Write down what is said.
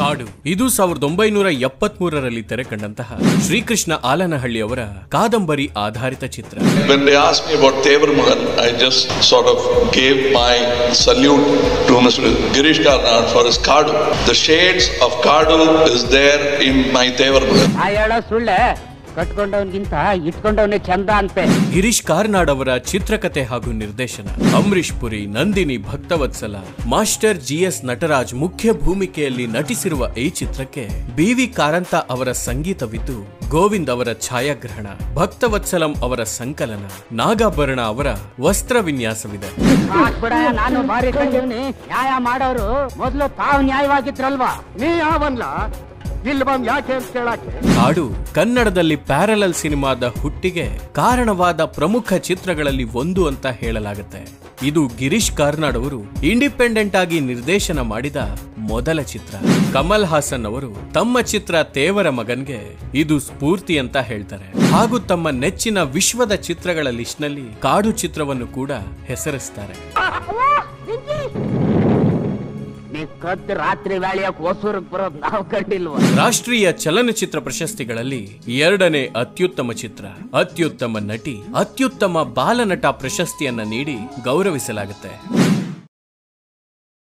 ಕಾಡು ಇದು ಸಾವಿರದ ಒಂಬೈನೂರ ಎಪ್ಪತ್ತ್ ಮೂರರಲ್ಲಿ ತೆರೆ ಕಂಡಂತಹ ಶ್ರೀಕೃಷ್ಣ ಆಲನಹಳ್ಳಿ ಅವರ ಕಾದಂಬರಿ ಆಧಾರಿತ ಚಿತ್ರ When they asked me about Tevar Magan, I just sort of gave my salute to Mr. Girish Karnad for his Kadu. The shades of Kadu is there in my Tevar Magan. ಆ ಹೇಳೋ ಸುಳ್ಳೆ ಕಟ್ಕೊಂಡವನ್ಗಿಂತ ಇಟ್ಕೊಂಡವನೇ ಚಂದ ಅಂತೆ ಗಿರೀಶ್ ಕಾರ್ನಾಡ್ ಅವರ ಚಿತ್ರಕಥೆ ಹಾಗೂ ನಿರ್ದೇಶನ Ambareesh Puri Nandini Bhaktavatsala master G S Nataraj ಮುಖ್ಯ ಭೂಮಿಕೆಯಲ್ಲಿ ನಟಿಸಿರುವ ಈ ಚಿತ್ರಕ್ಕೆ ಬಿ ವಿ ಕಾರಂತ ಅವರ ಸಂಗೀತವಿದ್ದು ಗೋವಿಂದ್ ಅವರ ಛಾಯಾಗ್ರಹಣ ಭಕ್ತವತ್ಸಲಂ ಅವರ ಸಂಕಲನ ನಾಗಾಭರಣ ಅವರ ವಸ್ತ್ರ ವಿನ್ಯಾಸವಿದೆ ಬಿಡ ನಾನು ಬಾರಿ ಕಂಡಿವ್ನಿ ನ್ಯಾಯ ಮಾಡೋರು ಮೊದ್ಲು ತಾವು ನ್ಯಾಯವಾಗಿದ್ರಲ್ವಾ ನೀ ಯಾವನ್ಲ ಇಲ್ಲಿ ಬಂದ್ ಯಾಕೆ ಅಂತ ಕೇಳಕ್ಕೆ ಕಾಡು ಕನ್ನಡದಲ್ಲಿ ಪ್ಯಾರಲಲ್ ಸಿನಿಮಾದ ಹುಟ್ಟಿಗೆ ಕಾರಣವಾದ ಪ್ರಮುಖ ಚಿತ್ರಗಳಲ್ಲಿ ಒಂದು ಅಂತ ಹೇಳಲಾಗುತ್ತೆ ಇದು ಗಿರೀಶ್ ಕಾರ್ನಾಡ್ ಅವರು ಇಂಡಿಪೆಂಡೆಂಟ್ ಆಗಿ ನಿರ್ದೇಶನ ಮಾಡಿದ ಮೊದಲ ಚಿತ್ರ ಕಮಲ್ ಹಾಸನ್ ಅವರು ತಮ್ಮ ಚಿತ್ರ ತೇವರ ಮಗನ್ಗೆ ಇದು ಸ್ಫೂರ್ತಿ ಅಂತ ಹೇಳ್ತಾರೆ ಹಾಗೂ ತಮ್ಮ ನೆಚ್ಚಿನ ವಿಶ್ವದ ಚಿತ್ರಗಳ ಲಿಸ್ಟ್ನಲ್ಲಿ ಕಾಡು ಚಿತ್ರವನ್ನು ಕೂಡ ಹೆಸರಿಸ್ತಾರೆ ನೀ ಕದ್ದು ರಾತ್ರಿ ವೇಳೆಯಕ್ಕೆ ಹೊಸೂರಿಗೆ ಬರೋದು ನಾವು ಕಂಡಿಲ್ವ ರಾಷ್ಟ್ರೀಯ ಚಲನಚಿತ್ರ ಪ್ರಶಸ್ತಿಗಳಲ್ಲಿ ಎರಡನೇ ಅತ್ಯುತ್ತಮ ಚಿತ್ರ ಅತ್ಯುತ್ತಮ ನಟಿ ಅತ್ಯುತ್ತಮ ಬಾಲನಟ ಪ್ರಶಸ್ತಿಯನ್ನ ನೀಡಿ ಗೌರವಿಸಲಾಗುತ್ತೆ